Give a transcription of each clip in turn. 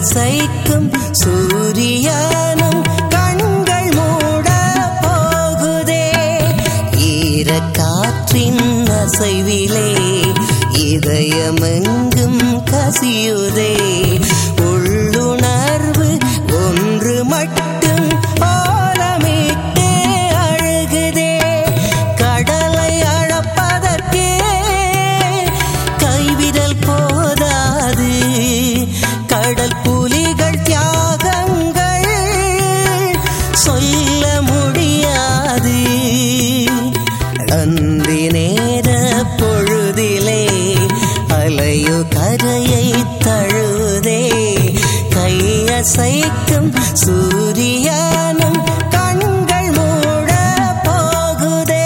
அசைக்கும் சூரியானும் கண்கள் மூட போகுதே ஈரக்காற்றின் அசைவிலே இதயமெங்கும் கசியுதே உள்ளுணர்வு ஒன்று மட்டும் ஓலமிட்டே அழுகுதே கடலை அழப்பதற்கே கைவிரல் போதாது கடல் புலிகள் தியாகங்கள் சொல்ல முடியாது அந்தி நேர பொழுதிலே அலையு கரையை தழுவுதே கையசைக்கும் சூரியானும் கண்கள் மூட போகுதே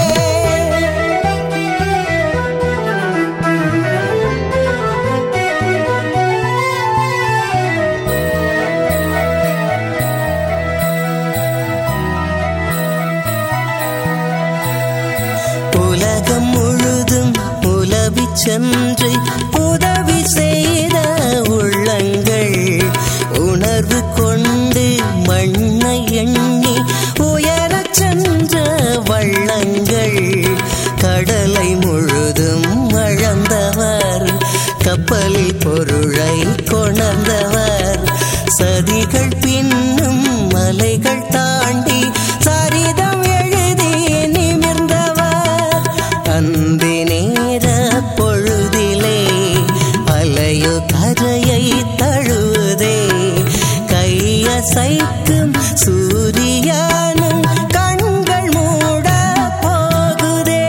உலகம் முழுதும் உலவிச் சென்று உதவி செய்த உள்ளங்கள் உணர்வு கொண்டு மண்ணை எண்ணி உயரச் சென்ற வள்ளங்கள் கடலை முழுதும் வளர்ந்தவர் கப்பலில் பொருளை கொணர்ந்தவர் சதிகள் பின்னும் மலைகள் தாண்டி சரிதம் எழுதி நிமிர்ந்தவர் அந்தி நேர பொழுதிலே அலையோ கரையை தழுவுதே கையசைக்கும் சூரியானும் கண்கள் மூட போகுதே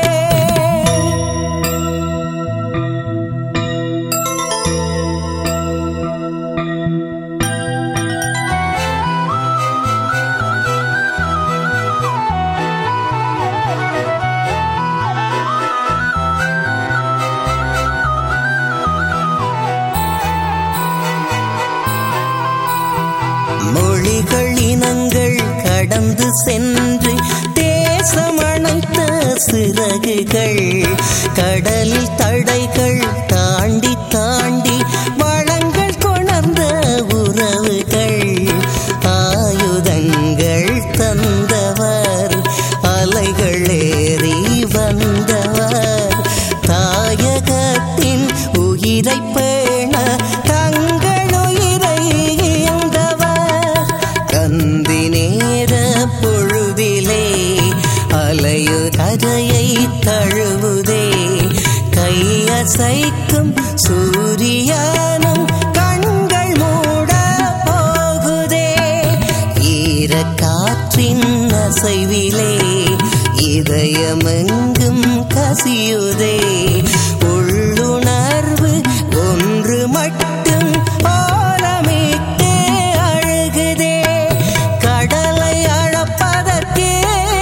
மொழிகள் இனங்கள் கடந்து சென்று தேசமணைத்த சிறகுகள் கடலில் தடைகள் தாண்டி தாண்டி வளங்கள் கொணர்ந்த உறவுகள் ஆயுதங்கள் தந்தவர் அலைகள் ஏறி வந்தவர் தாயகத்தின் உயிரை பேண தங்கள் உயிரை ஈந்தவர் கந்தி நேர பொழுதிலே அலையு கரையை தழுவுதே கையசைக்கும் சூரியானும் கண்கள் மூட போகுதே ஈரக்காற்றின் அசைவிலே இதயமெங்கும் கசியுதே உள்ளுணர்வு ஒன்று மட்டும் ஓலமிட்டே அழுகுதே கடலை அழப்பதற்கே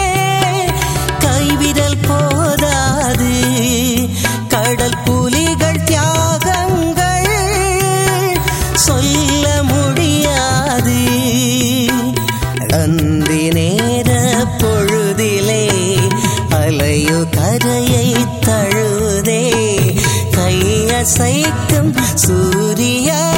கைவிரல் போதாது கடல் புலிகள் தியாகங்கள் சொல்ல முடியாது அந்தி நேர பொழுதிலே அலையு கரையை தழுவுதே கையசைக்கும் சூரியா